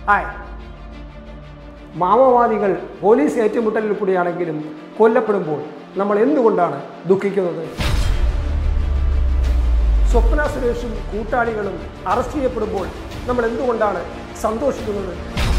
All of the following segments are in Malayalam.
ഹായ് മാവോവാദികൾ പോലീസ് ഏറ്റുമുട്ടലിൽ കൂടിയാണെങ്കിലും കൊല്ലപ്പെടുമ്പോൾ നമ്മൾ എന്തുകൊണ്ടാണ് ദുഃഖിക്കുന്നത് സ്വപ്ന സുരേഷും കൂട്ടാളികളും അറസ്റ്റ് ചെയ്യപ്പെടുമ്പോൾ നമ്മൾ എന്തുകൊണ്ടാണ് സന്തോഷിക്കുന്നത്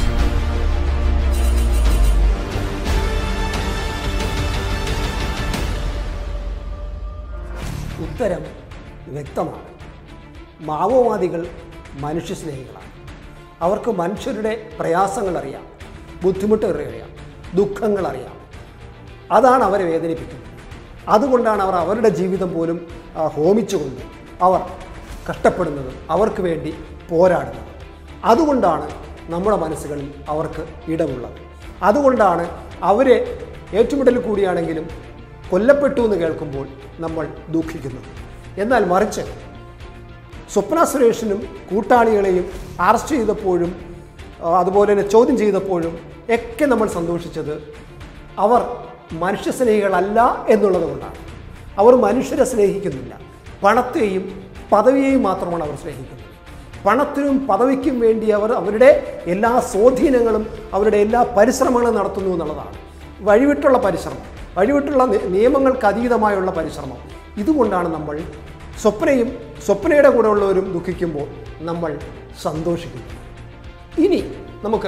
ഉത്തരം വ്യക്തമാണ് മാവോവാദികൾ മനുഷ്യസ്നേഹികളാണ് അവർക്ക് മനുഷ്യരുടെ പ്രയാസങ്ങൾ അറിയാം ബുദ്ധിമുട്ടുകൾ അറിയാം ദുഃഖങ്ങൾ അറിയാം അതാണ് അവരെ വേദനിപ്പിക്കുന്നത് അതുകൊണ്ടാണ് അവർ അവരുടെ ജീവിതം പോലും ആ, ഹോമിച്ചുകൊണ്ട് അവർ കഷ്ടപ്പെടുന്നത് അവർക്ക് വേണ്ടി പോരാടുന്നത് അതുകൊണ്ടാണ് നമ്മുടെ മനസ്സുകളിൽ അവർക്ക് ഇടമുള്ളത് അതുകൊണ്ടാണ് അവരെ ഏറ്റുമുട്ടൽ കൂടിയാണെങ്കിലും കൊല്ലപ്പെട്ടു എന്ന് കേൾക്കുമ്പോൾ നമ്മൾ ദുഃഖിക്കുന്നത് എന്നാൽ മറിച്ച് സ്വപ്ന സുരേഷിനും കൂട്ടാളികളെയും അറസ്റ്റ് ചെയ്തപ്പോഴും ആ, അതുപോലെ തന്നെ ചോദ്യം ചെയ്തപ്പോഴും ഒക്കെ നമ്മൾ സന്തോഷിച്ചത് അവർ മനുഷ്യസ്നേഹികളല്ല എന്നുള്ളത് കൊണ്ടാണ് അവർ മനുഷ്യരെ സ്നേഹിക്കുന്നില്ല പണത്തെയും പദവിയെയും മാത്രമാണ് അവർ സ്നേഹിക്കുന്നത് പണത്തിനും പദവിക്കും വേണ്ടി അവർ അവരുടെ എല്ലാ സ്വാധീനങ്ങളും അവരുടെ എല്ലാ പരിശ്രമങ്ങളും നടത്തുന്നു എന്നുള്ളതാണ് വഴിവിട്ടുള്ള പരിശ്രമം വഴിവിട്ടുള്ള നി- നിയമങ്ങൾക്ക് അതീതമായുള്ള പരിശ്രമം ഇതുകൊണ്ടാണ് നമ്മൾ സ്വപ്നയും സ്വപ്നയുടെ കൂടെ ഉള്ളവരും ദുഃഖിക്കുമ്പോൾ നമ്മൾ സന്തോഷിക്കുന്നു ഇനി നമുക്ക്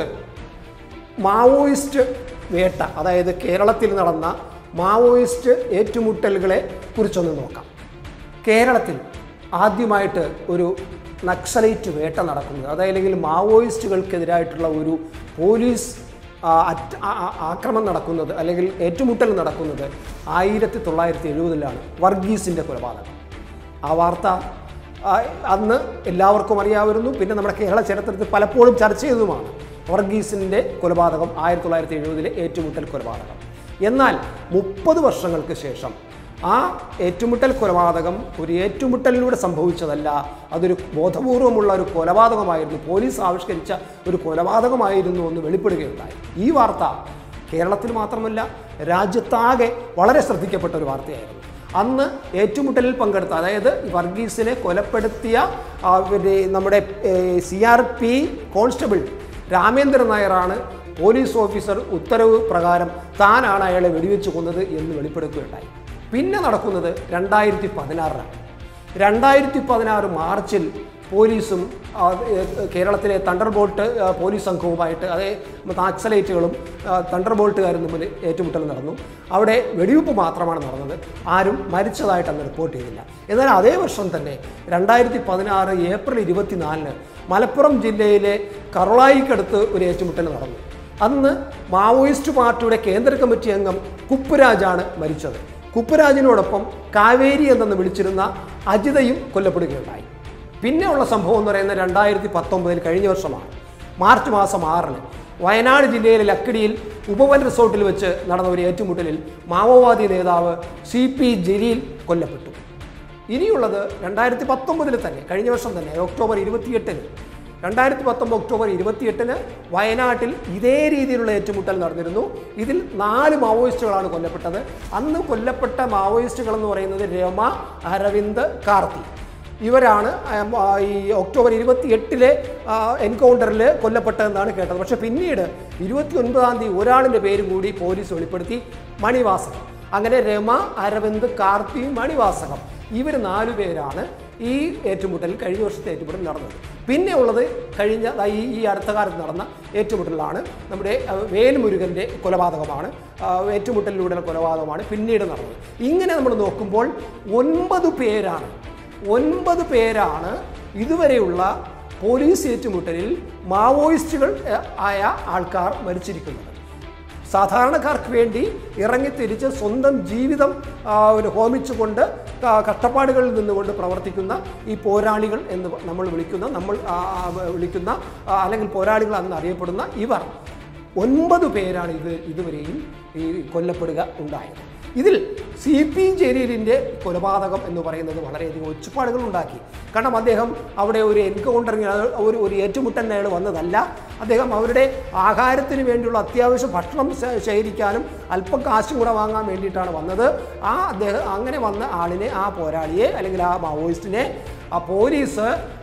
മാവോയിസ്റ്റ് വേട്ട അതായത് കേരളത്തിൽ നടന്ന മാവോയിസ്റ്റ് ഏറ്റുമുട്ടലുകളെ കുറിച്ചൊന്ന് നോക്കാം കേരളത്തിൽ ആദ്യമായിട്ട് ഒരു നക്സലൈറ്റ് വേട്ട നടക്കുന്നത് അതല്ലെങ്കിൽ മാവോയിസ്റ്റുകൾക്കെതിരായിട്ടുള്ള ഒരു പോലീസ് ആ, അറ്റ്- ആ- ആ- ആക്രമണം നടക്കുന്നത് അല്ലെങ്കിൽ ഏറ്റുമുട്ടൽ നടക്കുന്നത് ആയിരത്തി തൊള്ളായിരത്തി എഴുപതിലാണ് വർഗീസിൻ്റെ കൊലപാതകം ആ വാർത്ത ആ, അന്ന് എല്ലാവർക്കും അറിയാമായിരുന്നു പിന്നെ നമ്മുടെ കേരള ചരിത്രത്തിൽ പലപ്പോഴും ചർച്ച ചെയ്തതുമാണ് വർഗീസിൻ്റെ കൊലപാതകം ആയിരത്തി തൊള്ളായിരത്തി എഴുപതിലെ ഏറ്റുമുട്ടൽ കൊലപാതകം എന്നാൽ മുപ്പത് വർഷങ്ങൾക്ക് ശേഷം ആ ഏറ്റുമുട്ടൽ കൊലപാതകം ഒരു ഏറ്റുമുട്ടലിലൂടെ സംഭവിച്ചതല്ല അതൊരു ബോധപൂർവമുള്ള ഒരു കൊലപാതകമായിരുന്നു പോലീസ് ആവിഷ്കരിച്ച ഒരു കൊലപാതകമായിരുന്നു എന്ന് വെളിപ്പെടുകയുണ്ടായി ഈ വാർത്ത കേരളത്തിൽ മാത്രമല്ല രാജ്യത്താകെ വളരെ ശ്രദ്ധിക്കപ്പെട്ട ഒരു വാർത്തയായിരുന്നു അന്ന് ഏറ്റുമുട്ടലിൽ പങ്കെടുത്ത അതായത് ഈ വർഗീസിനെ കൊലപ്പെടുത്തിയ ആ, പിന്നെ നമ്മുടെ C R P constable Ramendran നായരാണ് പോലീസ് ഓഫീസർ ഉത്തരവ് പ്രകാരം താനാണ് അയാളെ വെടിവെച്ച് കൊന്നത് എന്ന് വെളിപ്പെടുത്തുകയുണ്ടായി പിന്നെ നടക്കുന്നത് രണ്ടായിരത്തി പതിനാറിലാണ് രണ്ടായിരത്തി പതിനാറ് മാർച്ചിൽ പോലീസും ആ, ഏ, കേരളത്തിലെ തണ്ടർ ബോൾട്ട് ആ, പോലീസ് സംഘവുമായിട്ട് അതേ നക്സലൈറ്റുകളും ആ, തണ്ടർ ബോൾട്ടുകാരും തമ്മിൽ ഏറ്റുമുട്ടൽ നടന്നു അവിടെ വെടിവെപ്പ് മാത്രമാണ് നടന്നത് ആരും മരിച്ചതായിട്ട് അന്ന് റിപ്പോർട്ട് ചെയ്തില്ല എന്നാൽ അതേ വർഷം തന്നെ രണ്ടായിരത്തി പതിനാറ് ഏപ്രിൽ ഇരുപത്തിനാലിന് മലപ്പുറം ജില്ലയിലെ കറുളായിക്കടുത്ത് ഒരു ഏറ്റുമുട്ടൽ നടന്നു അന്ന് മാവോയിസ്റ്റ് പാർട്ടിയുടെ കേന്ദ്ര കമ്മിറ്റി അംഗം കുപ്പുരാജാണ് മരിച്ചത് കുപ്പുരാജിനോടൊപ്പം കാവേരി എന്നെന്ന് വിളിച്ചിരുന്ന അജിതയും കൊല്ലപ്പെടുകയുണ്ടായി പിന്നെ ഉള്ള സംഭവം എന്ന് പറയുന്നത് രണ്ടായിരത്തി പത്തൊമ്പതിൽ കഴിഞ്ഞ വർഷമാണ് മാർച്ച് മാസം ആറിന് വയനാട് ജില്ലയിലെ ലക്കിടിയിൽ ഉപവൻ റിസോർട്ടിൽ വെച്ച് നടന്ന ഒരു ഏറ്റുമുട്ടലിൽ മാവോവാദി നേതാവ് സി പി ജലീൽ കൊല്ലപ്പെട്ടു ഇനിയുള്ളത് രണ്ടായിരത്തി പത്തൊമ്പതിൽ തന്നെ കഴിഞ്ഞ വർഷം തന്നെ ഒക്ടോബർ ഇരുപത്തിയെട്ടിന് രണ്ടായിരത്തി പത്തൊമ്പത് ഒക്ടോബർ ഇരുപത്തിയെട്ടിന് വയനാട്ടിൽ ഇതേ രീതിയിലുള്ള ഏറ്റുമുട്ടൽ നടന്നിരുന്നു ഇതിൽ നാല് മാവോയിസ്റ്റുകളാണ് കൊല്ലപ്പെട്ടത് അന്ന് കൊല്ലപ്പെട്ട മാവോയിസ്റ്റുകൾ എന്ന് പറയുന്നത് രമ അരവിന്ദ് കാർത്തി ഇവരാണ് ആം, ആ, ഈ ഒക്ടോബർ ഇരുപത്തി എട്ടിലെ എൻകൗണ്ടറിൽ കൊല്ലപ്പെട്ടതെന്നാണ് കേട്ടത് പക്ഷേ പിന്നീട് ഇരുപത്തി ഒൻപതാം തീയതി ഒരാളിൻ്റെ പേരും കൂടി പോലീസ് വെളിപ്പെടുത്തി മണിവാസകം അങ്ങനെ രമ അരവിന്ദ് കാർത്തി മണിവാസകം ഇവർ നാലു പേരാണ് ഈ ഏറ്റുമുട്ടൽ കഴിഞ്ഞ വർഷത്തെ ഏറ്റുമുട്ടൽ നടന്നത് പിന്നെ ഉള്ളത് കഴിഞ്ഞ ദാ ഈ ഈ അടുത്ത കാലത്ത് നടന്ന ഏറ്റുമുട്ടലിലാണ് നമ്മുടെ അഹ്, വേൽമുരുകൻ്റെ കൊലപാതകമാണ് ആ, ഏറ്റുമുട്ടലിലൂടെ കൊലപാതകമാണ് പിന്നീട് നടന്നത് ഇങ്ങനെ നമ്മൾ നോക്കുമ്പോൾ ഒൻപത് പേരാണ് ഒൻപത് പേരാണ് ഇതുവരെയുള്ള പോലീസ് ഏറ്റുമുട്ടലിൽ മാവോയിസ്റ്റുകൾ എ, ആയ ആൾക്കാർ മരിച്ചിരിക്കുന്നത് സാധാരണക്കാർക്ക് വേണ്ടി ഇറങ്ങിത്തിരിച്ച് സ്വന്തം ജീവിതം ആ, ഒരു ഹോമിച്ചുകൊണ്ട് ക- കഷ്ടപ്പാടുകളിൽ നിന്നുകൊണ്ട് പ്രവർത്തിക്കുന്ന ഈ പോരാളികൾ എന്ന് നമ്മൾ വിളിക്കുന്ന നമ്മൾ ആ, ആ, വിളിക്കുന്ന ആ, അല്ലെങ്കിൽ പോരാളികൾ എന്ന് അറിയപ്പെടുന്ന ഇവർ ഒൻപത് പേരാണ് ഇത് ഇതുവരെയും ഈ കൊല്ലപ്പെടുക ഉണ്ടായത് ഇതിൽ സി പി ജലീലിൻ്റെ കൊലപാതകം എന്ന് പറയുന്നത് വളരെയധികം ഒച്ചപ്പാടുകൾ ഉണ്ടാക്കി കാരണം അദ്ദേഹം അവിടെ ഒരു എൻകൗണ്ടറിങ് ഒരു ഒരു ഏറ്റുമുട്ടലിന് അയാൾ വന്നതല്ല അദ്ദേഹം അവരുടെ ആഹാരത്തിന് വേണ്ടിയുള്ള അത്യാവശ്യം ഭക്ഷണം ശേ- ശേഖരിക്കാനും അല്പം കാശും കൂടെ വാങ്ങാൻ വേണ്ടിയിട്ടാണ് വന്നത് ആ അദ്ദേഹം അങ്ങനെ വന്ന ആളിനെ ആ പോരാളിയെ അല്ലെങ്കിൽ ആ മാവോയിസ്റ്റിനെ ആ പോലീസ്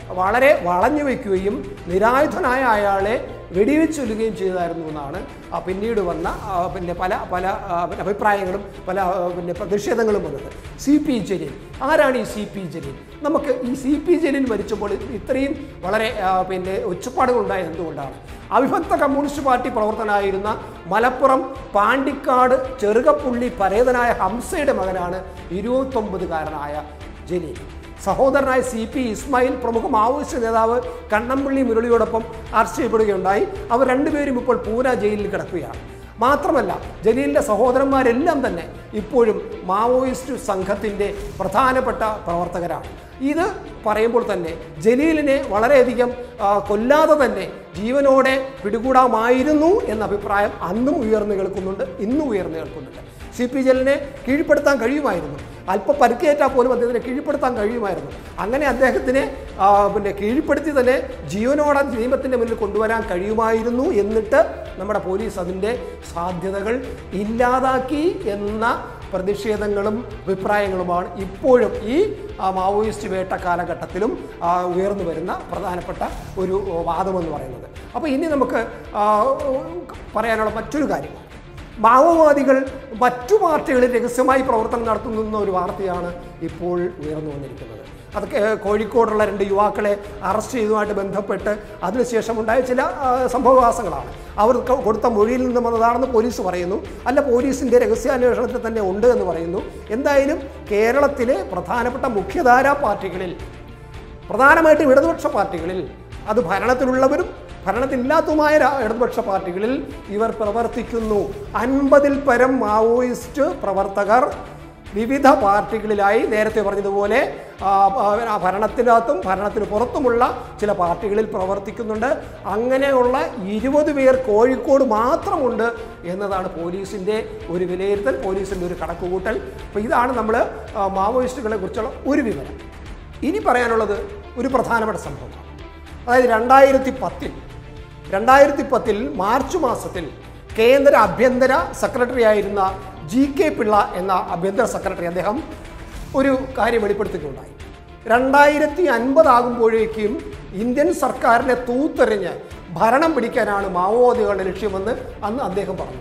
വളരെ വളഞ്ഞു വയ്ക്കുകയും നിരായുധനായ അയാളെ വെടിവെച്ച് കൊല്ലുകയും ചെയ്തായിരുന്നു എന്നാണ് ആ പിന്നീട് വന്ന ആ, പിന്നെ പല പല ആ, പിന്നെ അഭിപ്രായങ്ങളും പല ആ, പിന്നെ പ്രതിഷേധങ്ങളും വന്നത് സി പി ജലീൽ ആരാണ് ഈ സി പി ജലീൽ നമുക്ക് ഈ സി പി ജലീൽ മരിച്ചപ്പോൾ ഇത്രയും വളരെ ആ, പിന്നെ ഒച്ചപ്പാടുകൾ ഉണ്ടായത് എന്തുകൊണ്ടാണ് അവിഭക്ത കമ്മ്യൂണിസ്റ്റ് പാർട്ടി പ്രവർത്തനായിരുന്ന മലപ്പുറം പാണ്ടിക്കാട് ചെറുകപ്പുള്ളി പരേതനായ ഹംസയുടെ മകനാണ് ഇരുപത്തൊമ്പതുകാരനായ ജലീൽ സഹോദരനായ സി പി ഇസ്മായിൽ പ്രമുഖ മാവോയിസ്റ്റ് നേതാവ് കണ്ണമ്പള്ളി മുരളിയോടൊപ്പം അറസ്റ്റ് ചെയ്യപ്പെടുകയുണ്ടായി അവർ രണ്ടുപേരും ഇപ്പോൾ പൂന ജയിലിൽ കിടക്കുകയാണ് മാത്രമല്ല ജലീലിൻ്റെ സഹോദരന്മാരെല്ലാം തന്നെ ഇപ്പോഴും മാവോയിസ്റ്റ് സംഘത്തിൻ്റെ പ്രധാനപ്പെട്ട പ്രവർത്തകരാണ് ഇത് പറയുമ്പോൾ തന്നെ ജലീലിനെ വളരെയധികം ആ, കൊല്ലാതെ തന്നെ ജീവനോടെ പിടികൂടാമായിരുന്നു എന്ന അഭിപ്രായം അന്നും ഉയർന്നു കേൾക്കുന്നുണ്ട് ഇന്നും ഉയർന്നു കേൾക്കുന്നുണ്ട് സി പി ജലിനെ കീഴ്പ്പെടുത്താൻ കഴിയുമായിരുന്നു അല്പം പരിക്കേറ്റാൽ പോലും അദ്ദേഹത്തിനെ കീഴ്പ്പെടുത്താൻ കഴിയുമായിരുന്നു അങ്ങനെ അദ്ദേഹത്തിനെ ആ, പിന്നെ കീഴ്പ്പെടുത്തി തന്നെ ജീവനോടെ നിയമത്തിൻ്റെ മുന്നിൽ കൊണ്ടുവരാൻ കഴിയുമായിരുന്നു എന്നിട്ട് നമ്മുടെ പോലീസ് അതിൻ്റെ സാധ്യതകൾ ഇല്ലാതാക്കി എന്ന പ്രതിഷേധങ്ങളും അഭിപ്രായങ്ങളുമാണ് ഇപ്പോഴും ഈ ആ, മാവോയിസ്റ്റ് വേട്ട കാലഘട്ടത്തിലും ആ, ഉയർന്നു വരുന്ന പ്രധാനപ്പെട്ട ഒരു വാദമെന്ന് പറയുന്നത് അപ്പോൾ ഇനി നമുക്ക് ആ, പറയാനുള്ള മറ്റൊരു കാര്യം മാവോവാദികൾ മറ്റു പാർട്ടികളിൽ രഹസ്യമായി പ്രവർത്തനം നടത്തുന്നു എന്ന ഒരു വാർത്തയാണ് ഇപ്പോൾ ഉയർന്നു വന്നിരിക്കുന്നത് അത് കേ- കോഴിക്കോടുള്ള രണ്ട് യുവാക്കളെ അറസ്റ്റ് ചെയ്തതുമായിട്ട് ബന്ധപ്പെട്ട് അതിനുശേഷം ഉണ്ടായ ചില ആ, സംഭവവികാസങ്ങളാണ് അവർ ക- കൊടുത്ത മൊഴിയിൽ നിന്ന് വന്നതാണെന്ന് പോലീസ് പറയുന്നു അല്ല പോലീസിൻ്റെ രഹസ്യാന്വേഷണത്തിൽ തന്നെ ഉണ്ട് എന്ന് പറയുന്നു എന്തായാലും കേരളത്തിലെ പ്രധാനപ്പെട്ട മുഖ്യധാരാ പാർട്ടികളിൽ പ്രധാനമായിട്ടും ഇടതുപക്ഷ പാർട്ടികളിൽ അത് ഭരണത്തിലുള്ളവരും ഭരണത്തിലില്ലാത്തതുമായ രാ- ഇടതുപക്ഷ പാർട്ടികളിൽ ഇവർ പ്രവർത്തിക്കുന്നു അൻപതിൽ പരം മാവോയിസ്റ്റ് പ്രവർത്തകർ വിവിധ പാർട്ടികളിലായി നേരത്തെ പറഞ്ഞതുപോലെ ആ, ആ, ഭരണത്തിനകത്തും ഭരണത്തിന് പുറത്തുമുള്ള ചില പാർട്ടികളിൽ പ്രവർത്തിക്കുന്നുണ്ട് അങ്ങനെയുള്ള ഇരുപത് പേർ കോഴിക്കോട് മാത്രമുണ്ട് എന്നതാണ് പോലീസിൻ്റെ ഒരു വിലയിരുത്തൽ പോലീസിൻ്റെ ഒരു കണക്കുകൂട്ടൽ അപ്പോൾ ഇതാണ് നമ്മൾ മാവോയിസ്റ്റുകളെ കുറിച്ചുള്ള ഒരു വിവരം ഇനി പറയാനുള്ളത് ഒരു പ്രധാനപ്പെട്ട സംഭവമാണ് അതായത് രണ്ടായിരത്തി പത്തിൽ രണ്ടായിരത്തി പത്തിൽ മാർച്ച് മാസത്തിൽ കേന്ദ്ര ആഭ്യന്തര സെക്രട്ടറി ആയിരുന്ന ജി കെ പിള്ള എന്ന ആഭ്യന്തര സെക്രട്ടറി അദ്ദേഹം ഒരു കാര്യം വെളിപ്പെടുത്തുകയുണ്ടായി രണ്ടായിരത്തി അൻപതാകുമ്പോഴേക്കും ഇന്ത്യൻ സർക്കാരിനെ തൂത്തെറിഞ്ഞ് ഭരണം പിടിക്കാനാണ് മാവോവാദികളുടെ ലക്ഷ്യമെന്ന് അന്ന് അദ്ദേഹം പറഞ്ഞു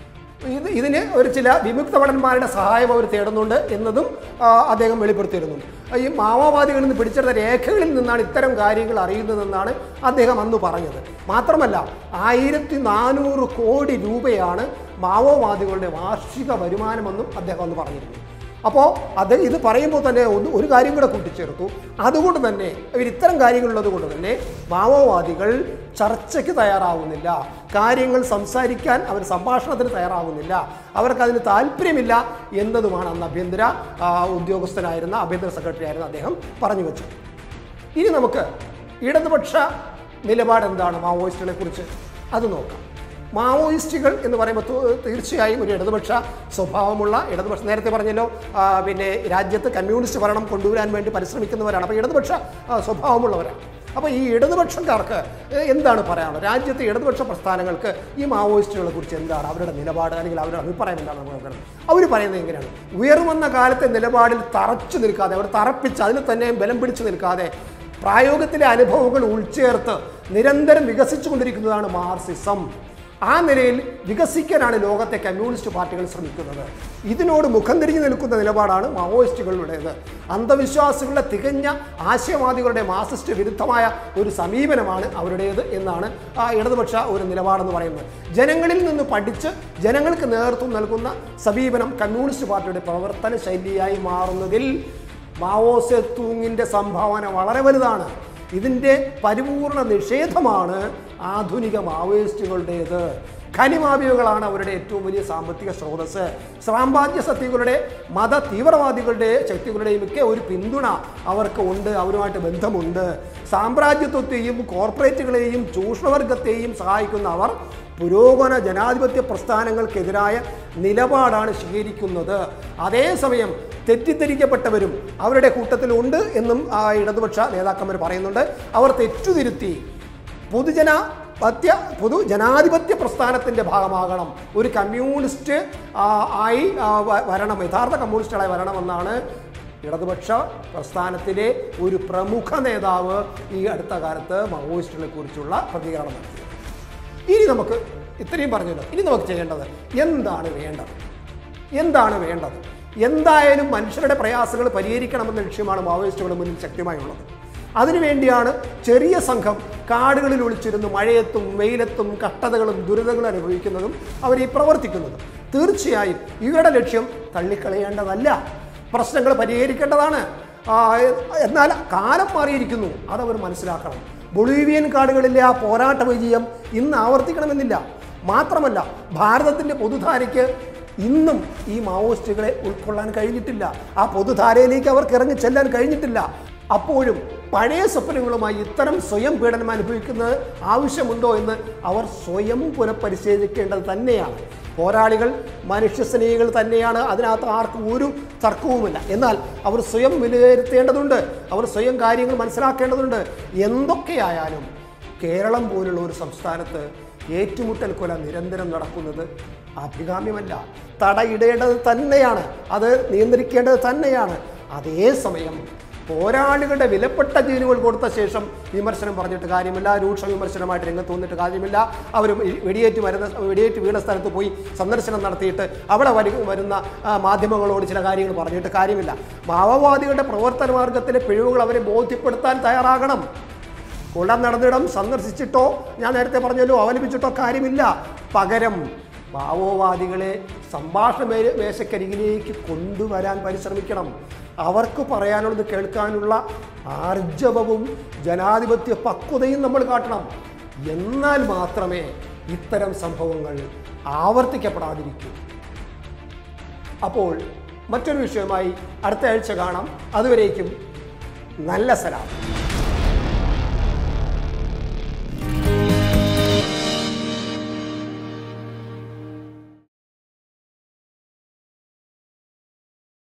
ഇത് ഇതിന് ഒരു ചില വിമുക്ത ഭടന്മാരുടെ സഹായം അവർ തേടുന്നുണ്ട് എന്നതും ആ, അദ്ദേഹം വെളിപ്പെടുത്തിയിരുന്നു ഈ മാവോവാദികളിൽ നിന്ന് പിടിച്ചെടുത്ത രേഖകളിൽ നിന്നാണ് ഇത്തരം കാര്യങ്ങൾ അറിയുന്നതെന്നാണ് അദ്ദേഹം അന്ന് പറഞ്ഞത് മാത്രമല്ല ആയിരത്തി നാനൂറ് കോടി രൂപയാണ് മാവോവാദികളുടെ വാർഷിക വരുമാനമെന്നും അദ്ദേഹം അന്ന് പറഞ്ഞിരുന്നു അപ്പോൾ അത് ഇത് പറയുമ്പോൾ തന്നെ ഒന്ന് ഒരു കാര്യം കൂടെ കൂട്ടിച്ചേർത്തു അതുകൊണ്ട് തന്നെ ഇവർ ഇത്തരം കാര്യങ്ങളുള്ളത് കൊണ്ട് തന്നെ മാവോവാദികൾ ചർച്ചയ്ക്ക് തയ്യാറാവുന്നില്ല കാര്യങ്ങൾ സംസാരിക്കാൻ അവർ സംഭാഷണത്തിന് തയ്യാറാവുന്നില്ല അവർക്ക് അതിന് താല്പര്യമില്ല എന്നതുമാണ് അന്ന് ആഭ്യന്തര ആ, ഉദ്യോഗസ്ഥനായിരുന്ന ആഭ്യന്തര സെക്രട്ടറി ആയിരുന്ന അദ്ദേഹം പറഞ്ഞു വെച്ചത് ഇനി നമുക്ക് ഇടതുപക്ഷ നിലപാട് എന്താണ് മാവോയിസ്റ്റുകളെ കുറിച്ച് അത് നോക്കാം മാവോയിസ്റ്റുകൾ എന്ന് പറയുമ്പോൾ തു- തീർച്ചയായും ഒരു ഇടതുപക്ഷ സ്വഭാവമുള്ള ഇടതുപക്ഷ നേരത്തെ പറഞ്ഞല്ലോ ആ, പിന്നെ രാജ്യത്ത് കമ്മ്യൂണിസ്റ്റ് ഭരണം കൊണ്ടുവരാൻ വേണ്ടി പരിശ്രമിക്കുന്നവരാണ് അപ്പോൾ ഇടതുപക്ഷ ആ, സ്വഭാവമുള്ളവരാണ് അപ്പോൾ ഈ ഇടതുപക്ഷക്കാർക്ക് എ- എന്താണ് പറയാനുള്ളത് രാജ്യത്തെ ഇടതുപക്ഷ പ്രസ്ഥാനങ്ങൾക്ക് ഈ മാവോയിസ്റ്റുകളെ കുറിച്ച് എന്താണ് അവരുടെ നിലപാട് അല്ലെങ്കിൽ അവരുടെ അഭിപ്രായം എന്താണ് നമുക്ക് നോക്കണം അവർ പറയുന്നത് എങ്ങനെയാണ് ഉയർവന്ന കാലത്തെ നിലപാടിൽ തറച്ചു നിൽക്കാതെ അവർ തറപ്പിച്ച് അതിൽ തന്നെ ബലം പിടിച്ചു നിൽക്കാതെ പ്രായോഗത്തിലെ അനുഭവങ്ങൾ ഉൾച്ചേർത്ത് നിരന്തരം വികസിച്ചുകൊണ്ടിരിക്കുന്നതാണ് മാർസിസം ആ നിലയിൽ വികസിക്കാനാണ് ലോകത്തെ കമ്മ്യൂണിസ്റ്റ് പാർട്ടികൾ ശ്രമിക്കുന്നത് ഇതിനോട് മുഖം തിരിഞ്ഞു നിൽക്കുന്ന നിലപാടാണ് മാവോയിസ്റ്റുകളുടേത് അന്ധവിശ്വാസികളുടെ തികഞ്ഞ ആശയവാദികളുടെ മാർസിസ്റ്റ് വിരുദ്ധമായ ഒരു സമീപനമാണ് അവരുടേത് എന്നാണ് ആ ഇടതുപക്ഷ ഒരു നിലപാടെന്ന് പറയുന്നത് ജനങ്ങളിൽ നിന്ന് പഠിച്ച് ജനങ്ങൾക്ക് നേതൃത്വം നൽകുന്ന സമീപനം കമ്മ്യൂണിസ്റ്റ് പാർട്ടിയുടെ പ്രവർത്തന ശൈലിയായി മാറുന്നതിൽ മാവോ സെത്തൂങ്ങിൻ്റെ സംഭാവന വളരെ വലുതാണ് ഇതിൻ്റെ പരിപൂർണ നിഷേധമാണ് ആധുനിക മാവോയിസ്റ്റുകളുടേത് ഖനിമാഫിയകളാണ് അവരുടെ ഏറ്റവും വലിയ സാമ്പത്തിക സ്രോതസ് സാമ്രാജ്യ ശക്തികളുടെ മത തീവ്രവാദികളുടെ ശക്തികളുടെയും ഒക്കെ ഒരു പിന്തുണ അവർക്ക് ഉണ്ട് അവരുമായിട്ട് ബന്ധമുണ്ട് സാമ്രാജ്യത്വത്തെയും കോർപ്പറേറ്റുകളെയും ചൂഷണവർഗത്തെയും സഹായിക്കുന്ന അവർ പുരോഗമന ജനാധിപത്യ പ്രസ്ഥാനങ്ങൾക്കെതിരായ നിലപാടാണ് സ്വീകരിക്കുന്നത് അതേസമയം തെറ്റിദ്ധരിക്കപ്പെട്ടവരും അവരുടെ കൂട്ടത്തിലുണ്ട് എന്നും ആ ഇടതുപക്ഷ നേതാക്കന്മാർ പറയുന്നുണ്ട് അവർ തെറ്റുതിരുത്തി പൊതുജന പത്യ പൊതു ജനാധിപത്യ പ്രസ്ഥാനത്തിൻ്റെ ഭാഗമാകണം ഒരു കമ്മ്യൂണിസ്റ്റ് ആ, ആയി ആ, വ- വരണം യഥാർത്ഥ കമ്മ്യൂണിസ്റ്റുകളായി വരണമെന്നാണ് ഇടതുപക്ഷ പ്രസ്ഥാനത്തിലെ ഒരു പ്രമുഖ നേതാവ് ഈ അടുത്ത കാലത്ത് മാവോയിസ്റ്റുകളെ കുറിച്ചുള്ള പ്രതികരണം നടത്തി ഇനി നമുക്ക് ഇത്രയും പറഞ്ഞല്ലോ ഇനി നമുക്ക് ചെയ്യേണ്ടത് എന്താണ് വേണ്ടത് എന്താണ് വേണ്ടത് എന്തായാലും മനുഷ്യരുടെ പ്രയാസങ്ങൾ പരിഹരിക്കണമെന്ന ലക്ഷ്യമാണ് മാവോയിസ്റ്റുകളുടെ മുന്നിൽ ശക്തമായുള്ളത് അതിനുവേണ്ടിയാണ് ചെറിയ സംഘം കാടുകളിൽ ഒളിച്ചിരുന്ന് മഴയത്തും വെയിലത്തും കഷ്ടതകളും ദുരിതങ്ങളും അനുഭവിക്കുന്നതും അവർ ഈ പ്രവർത്തിക്കുന്നതും തീർച്ചയായും ഇവരുടെ ലക്ഷ്യം തള്ളിക്കളയേണ്ടതല്ല പ്രശ്നങ്ങൾ പരിഹരിക്കേണ്ടതാണ് ആ, എന്നാൽ കാലം മാറിയിരിക്കുന്നു അതവർ മനസ്സിലാക്കണം ബൊളീവിയൻ കാടുകളിലെ ആ പോരാട്ട വിജയം ഇന്ന് ആവർത്തിക്കണമെന്നില്ല മാത്രമല്ല ഭാരതത്തിൻ്റെ പൊതുധാരയ്ക്ക് ഇന്നും ഈ മാവോയിസ്റ്റുകളെ ഉൾക്കൊള്ളാൻ കഴിഞ്ഞിട്ടില്ല ആ പൊതുധാരയിലേക്ക് അവർക്ക് ഇറങ്ങി ചെല്ലാൻ കഴിഞ്ഞിട്ടില്ല അപ്പോഴും പഴയ സ്വപ്നങ്ങളുമായി ഇത്തരം സ്വയം പീഡനം അനുഭവിക്കുന്നത് ആവശ്യമുണ്ടോ എന്ന് അവർ സ്വയം പുനഃപരിശോധിക്കേണ്ടത് തന്നെയാണ് പോരാളികൾ മനുഷ്യസ്നേഹികൾ തന്നെയാണ് അതിനകത്ത് ആർക്കും ഒരു തർക്കവുമില്ല എന്നാൽ അവർ സ്വയം വിലയിരുത്തേണ്ടതുണ്ട് അവർ സ്വയം കാര്യങ്ങൾ മനസ്സിലാക്കേണ്ടതുണ്ട് എന്തൊക്കെയായാലും കേരളം പോലുള്ള ഒരു സംസ്ഥാനത്ത് ഏറ്റുമുട്ടൽ കൊല നിരന്തരം നടക്കുന്നത് അഭികാമ്യമല്ല തടയിടേണ്ടത് തന്നെയാണ് അത് നിയന്ത്രിക്കേണ്ടത് തന്നെയാണ് അതേസമയം പോരാളികളുടെ വിലപ്പെട്ട ജീനുകൾ കൊടുത്ത ശേഷം വിമർശനം പറഞ്ഞിട്ട് കാര്യമില്ല രൂക്ഷ വിമർശനമായിട്ട് രംഗത്ത് വന്നിട്ട് കാര്യമില്ല അവർ വെടിയേറ്റ് വരുന്ന വെടിയേറ്റ് വീണ സ്ഥലത്ത് പോയി സന്ദർശനം നടത്തിയിട്ട് അവിടെ വരു വരുന്ന ആ, മാധ്യമങ്ങളോട് ചില കാര്യങ്ങൾ പറഞ്ഞിട്ട് കാര്യമില്ല മാവോവാദികളുടെ പ്രവർത്തന മാർഗത്തിലെ പിഴവുകൾ അവരെ ബോധ്യപ്പെടുത്താൻ തയ്യാറാകണം കൊല നടന്നിടം സന്ദർശിച്ചിട്ടോ ഞാൻ നേരത്തെ പറഞ്ഞല്ലോ അവലംബിച്ചിട്ടോ കാര്യമില്ല പകരം മാവോവാദികളെ സംഭാഷണ മേ- മേശക്കരികിലേക്ക് കൊണ്ടുവരാൻ പരിശ്രമിക്കണം അവർക്ക് പറയാനുള്ളത് കേൾക്കാനുള്ള ആർജവവും ജനാധിപത്യ പക്വതയും നമ്മൾ കാട്ടണം എന്നാൽ മാത്രമേ ഇത്തരം സംഭവങ്ങൾ ആവർത്തിക്കപ്പെടാതിരിക്കൂ അപ്പോൾ മറ്റൊരു വിഷയമായി അടുത്ത ആഴ്ച കാണാം അതുവരേക്കും നല്ല സലാം